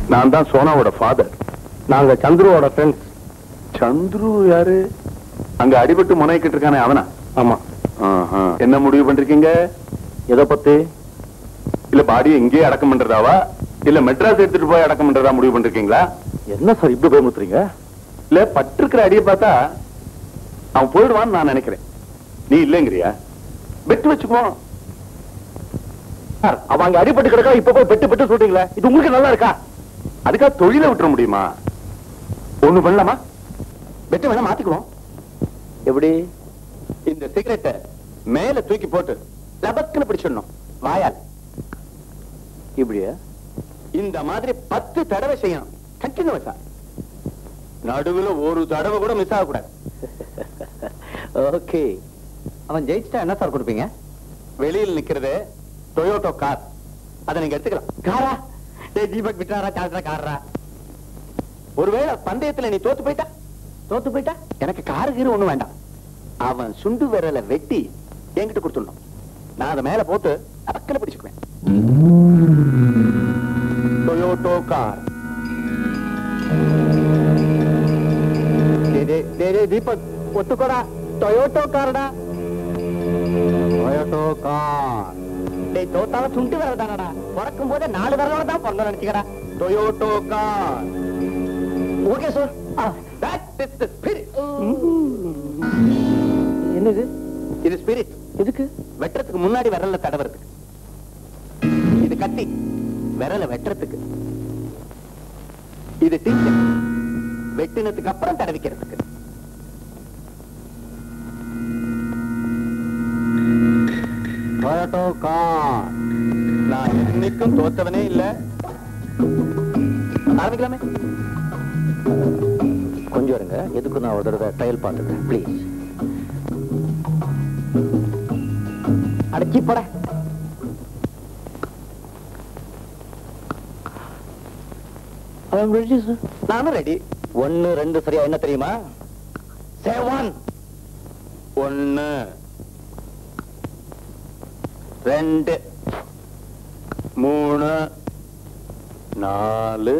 நான் தான் சோனாவோட ஃபாதர் நாங்க சந்துருவோட ஃப்ரெண்ட்ஸ் சந்துரு யாரு அங்க அடிபட்டு முனைக்கிட்டு இருக்கானே அவனா ஆமா ஆஹா. என்ன முடிவு பண்றீங்க எதை பத்தி இல்ல பாடியை இங்கேயே அடக்கம் பண்றதாவா இல்ல மெட்ராஸ் எடுத்துட்டு போய் அடக்கம் பண்றதா முடிவு பண்றீங்களா என்ன சார் இப்படி பயமுத்துறீங்க இல்ல பட்டிருக்கிற அடியை பார்த்தா அவன் போயிடுவான்னு நான் நினைக்கிறேன் நீ இல்லைங்கிறியா பெட் வச்சுக்கோ சார் அவன் அங்க அடிபட்டு கிடக்கா இப்ப போய் பெட்டு பெட்டு சொல்றீங்களே இது உங்களுக்கு நல்லா இருக்கா அதுக்காக தொழிலை விட்டுற முடியுமா ஒண்ணு பண்ணலாமா பெட்டு வேணா மாத்திக்குவோம் எப்படி இந்த சிகரெட்டை மேல தூக்கி போட்டு லபக்குன்னு பிடிச்சிடணும் வாயால் இப்படியா இந்த மாதிரி பத்து தடவை செய்யணும் கண்டினியூஸா நடுவுல ஒரு தடவை கூட மிஸ் ஆகக்கூடாது ஓகே அவன் ஜெயிச்சிட்டா என்ன சார் கொடுப்பீங்க வெளியில் நிக்கிறது டொயோட்டோ கார் அதை நீங்க எடுத்துக்கலாம் காரா டேய் தீபக் விட்டாரா சால்ரா காரா ஒருவேளை பந்தயத்துல நீ தோத்து போயிட்டா தோத்து போயிட்டா எனக்கு காரு கீரு ஒண்ணும் வேண்டாம் அவன் சுண்டு விரலை வெட்டி என்கிட்ட கொடுத்துடணும் நான் அதை மேல போட்டு அக்கல பிடிச்சுக்குவேன் டொயோட்டோ கார் டேய், டேய், டேய், டேய், தீபக் ஒத்துக்கோடா டொயோட்டோ காரடா டொயோட்டோ கார் டேய் தோத்தால சுண்டு விரல் தானடா பிறக்கும் போதே நாலு விரலோட தான் பிறந்த நினைச்சுக்கடா Toyota car okay sir That is the spirit. என்னது இது ஸ்பிரிட் எதுக்கு வெட்டுறதுக்கு முன்னாடி விரல்ல தடவறதுக்கு இது கத்தி விரல வெட்டுறதுக்கு இது டீச்சர் வெட்டினதுக்கு அப்புறம் தடவிக்கிறதுக்கு டொயோட்டோ கார் நான் இன்னைக்கும் தோத்தவனே இல்ல ஆரம்பிக்கலாமே கொஞ்சம் இருங்க எதுக்கு நான் ஒரு தடவை ட்ரையல் பார்த்துக்கிறேன் ப்ளீஸ் அடக்கி போட நானும் ரெடி ஒன்னு ரெண்டு சரியா என்ன தெரியுமா செவன் ஒன்னு ரெண்டு மூணு நாலு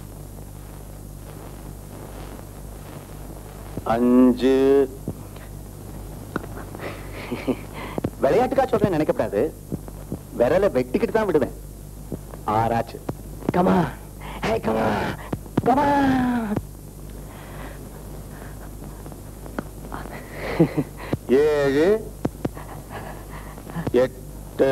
அஞ்சு விளையாட்டுக்கா சொல்றேன் நினைக்கப்படாது விரல வெட்டிக்கிட்டு தான் விடுவேன் ஆறாச்சு கமா ஹே கமா கமா ஏழு எட்டு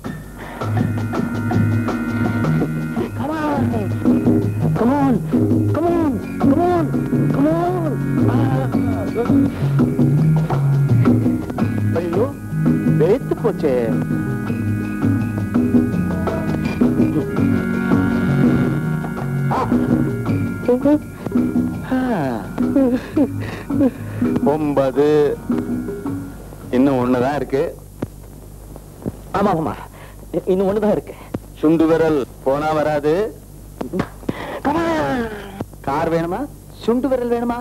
Come on! Come on! Come on! Come on! Come on! ஐயோ வேத்து போச்சே ஒன்பது இன்னும் ஒண்ணுதான் இருக்கு ஆமா ஆமா இன்னும் ஒண்ணுதான் இருக்கு சுண்டு விரல் போனா வராது Come on! கார் வேணுமா சுண்டு விரல் வேணுமா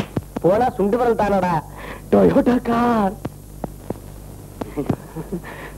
போனா சுண்டு வரல் தானடா டொயோட்டா கார்